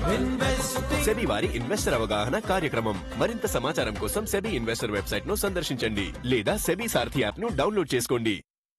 SEBI వారి investor అవగాహన కార్యక్రమం మరింత సమాచారం కోసం సెబీ ఇన్వెస్టర్ వెబ్సైట్ ను సందర్శించండి లేదా సెబీ సారథి యాప్ ను డౌన్లోడ్ చేసుకోండి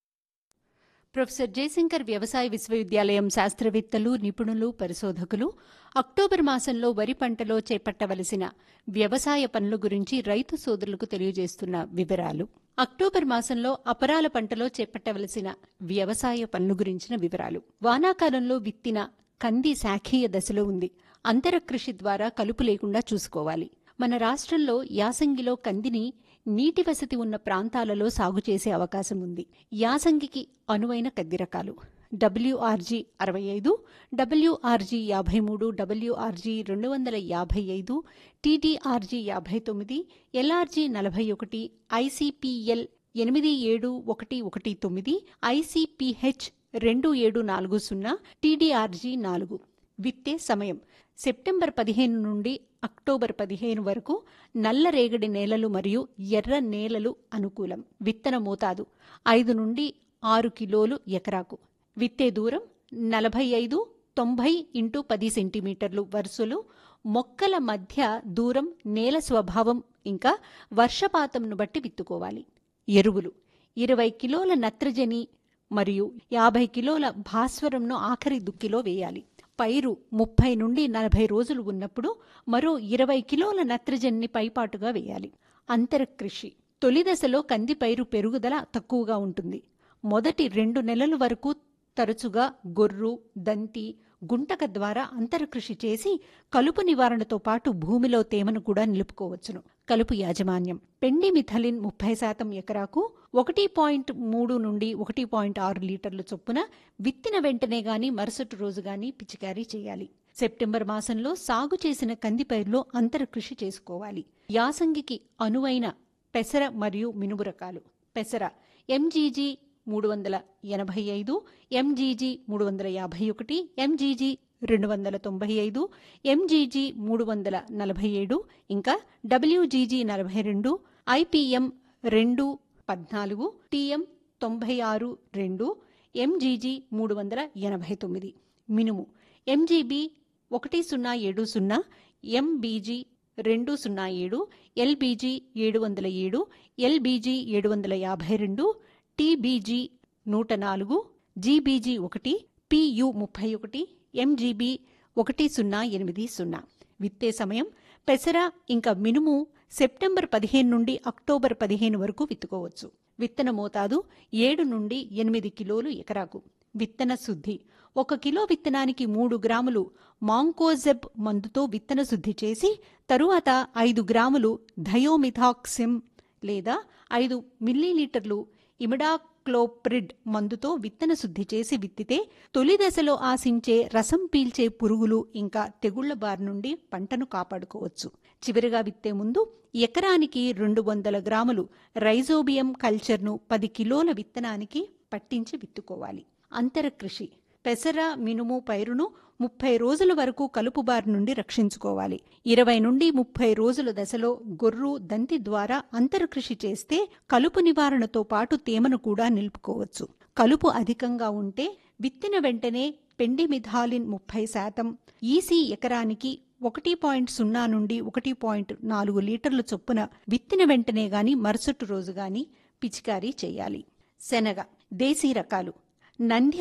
ప్రొఫెసర్ జయశంకర్ వ్యవసాయ విశ్వవిద్యాలయం శాస్త్రవేత్తలు నిపుణులు పరిశోధకులు అక్టోబర్ మాసంలో వరి పంటలో చేపట్టవలసిన వ్యవసాయ పనుల గురించి రైతు సోదరులకు తెలియజేస్తున్న వివరాలు అక్టోబర్ మాసంలో అపరాల పంటలో చేపట్టవలసిన వ్యవసాయ పనుల గురించిన వివరాలు వానాకాలంలో విత్తిన కంది శాఖీయ దశలో ఉంది అంతర కృషి ద్వారా కలుపు లేకుండా చూసుకోవాలి మన రాష్ట్రంలో యాసంగిలో కందిని నీటి వసతి ఉన్న ప్రాంతాలలో సాగు చేసే అవకాశం ఉంది యాసంగికి అనువైన కంది రకాలు డబ్ల్యూఆర్జీ అరవై ఐదు డబ్ల్యూఆర్జీ యాభై మూడు డబ్ల్యూఆర్జీ రెండు వందల యాభై ఐదు టీడీఆర్జీ యాభై తొమ్మిది ఎల్ఆర్జీ నలభై ఒకటి ఐసీపీఎల్ ఎనిమిది ఏడు ఒకటి ఒకటి తొమ్మిది ఐసీపీహెచ్ రెండు ఏడు నాలుగు సున్నా టీడీఆర్జీ నాలుగు విత్తే సమయం సెప్టెంబర్ పదిహేను నుండి అక్టోబర్ పదిహేను వరకు నల్లరేగడి నేలలు మరియు ఎర్ర నేలలు అనుకూలం విత్తన మోతాదు ఐదు నుండి ఆరు కిలోలు ఎకరాకు విత్తే దూరం నలభై ఐదు తొంభై ఇంటూ పది సెంటీమీటర్లు వరుసలు మొక్కల మధ్య దూరం నేల స్వభావం ఇంకా వర్షపాతంను బట్టి విత్తుకోవాలి ఎరువులు ఇరవై కిలోల నత్రజని మరియు యాభై కిలోల భాస్వరంను ఆఖరి దుక్కిలో వేయాలి పైరు ముప్పై నుండి నలభై రోజులు ఉన్నప్పుడు మరో ఇరవై కిలోల నత్రజనిని పైపాటుగా వేయాలి అంతర కృషి తొలి దశలో కంది పైరు పెరుగుదల తక్కువగా ఉంటుంది మొదటి రెండు నెలల వరకు తరచుగా గొర్రు దంతి గుంటక ద్వారా అంతరకృషి చేసి కలుపు నివారణతో పాటు భూమిలో తేమను కూడా నిలుపుకోవచ్చును కలుపు యాజమాన్యం పెండి మిథలిన్ ముప్పై శాతం ఎకరాకు ఒకటి పాయింట్ మూడు నుండి ఒకటి పాయింట్ ఆరు లీటర్ల చొప్పున విత్తిన వెంటనే గాని మరుసటి రోజు గాని పిచికారీ చేయాలి సెప్టెంబర్ మాసంలో సాగు చేసిన కందిపైరులో అంతరకృషి చేసుకోవాలి యాసంగికి అనువైన పెసర మరియు మినుము రకాలు పెసర ఎంజీజీ మూడు వందల ఎనభై ఐదు ఎంజీజీ మూడు వందల యాభై ఒకటి ఎంజీజీ రెండు వందల తొంభై ఐదు ఎంజీజీ మూడు వందల నలభై ఏడు ఇంకా డబ్ల్యూజీజీ నలభై రెండు ఐపీఎం రెండు పద్నాలుగు టీఎం తొంభై ఆరు రెండు ఎంజీజీ మూడు వందల ఎనభై తొమ్మిది మినుము ఎంజీబీ ఒకటి సున్నా ఏడు సున్నా ఎంబీజీ రెండు సున్నా ఏడు ఎల్బీజీ ఏడు వందల ఏడు ఎల్బీజీ ఏడు వందల యాభై రెండు టీబీజీ నూట నాలుగు జీబీజీ ఒకటి పియు ముప్పై ఒకటి ఎంజీబీ ఒకటి సున్నా ఎనిమిది సున్నా విత్తే సమయం పెసర ఇంకా మినుము సెప్టెంబర్ పదిహేను నుండి అక్టోబర్ పదిహేను వరకు విత్తుకోవచ్చు విత్తన మోతాదు ఏడు నుండి ఎనిమిది కిలోలు ఎకరాకు విత్తన శుద్ధి ఒక కిలో విత్తనానికి మూడు గ్రాములు మాంకోజెబ్ మందుతో విత్తన శుద్ధి చేసి తరువాత ఐదు గ్రాములు థయోమిథాక్సిమ్ లేదా ఐదు మిల్లీలీటర్లు ఇమిడాక్లోప్రిడ్ మందుతో విత్తన శుద్ధి చేసి విత్తితే తొలి దశలో ఆశించే రసం పీల్చే పురుగులు ఇంకా తెగుళ్ల బారి నుండి పంటను కాపాడుకోవచ్చు చివరిగా విత్తే ముందు ఎకరానికి రెండు వందల గ్రాములు రైజోబియం కల్చర్ను పది కిలోల విత్తనానికి పట్టించి విత్తుకోవాలి అంతర కృషి పెసర మినుము పైరును ముప్పై రోజుల వరకు కలుపు బారి నుండి రక్షించుకోవాలి ఇరవై నుండి ముప్పై రోజుల దశలో గొర్రు దంతి ద్వారా అంతరకృషి చేస్తే కలుపు నివారణతో పాటు తేమను కూడా నిలుపుకోవచ్చు కలుపు అధికంగా ఉంటే విత్తిన వెంటనే పెండి మిథాలిన్ ముప్పై శాతం ఈసీ ఎకరానికి ఒకటి పాయింట్ సున్నా నుండి ఒకటి పాయింట్ నాలుగు లీటర్ల చొప్పున విత్తిన వెంటనే గాని మరుసటి రోజు గాని పిచికారీ చేయాలి శనగ దేశీ రకాలు నంద్య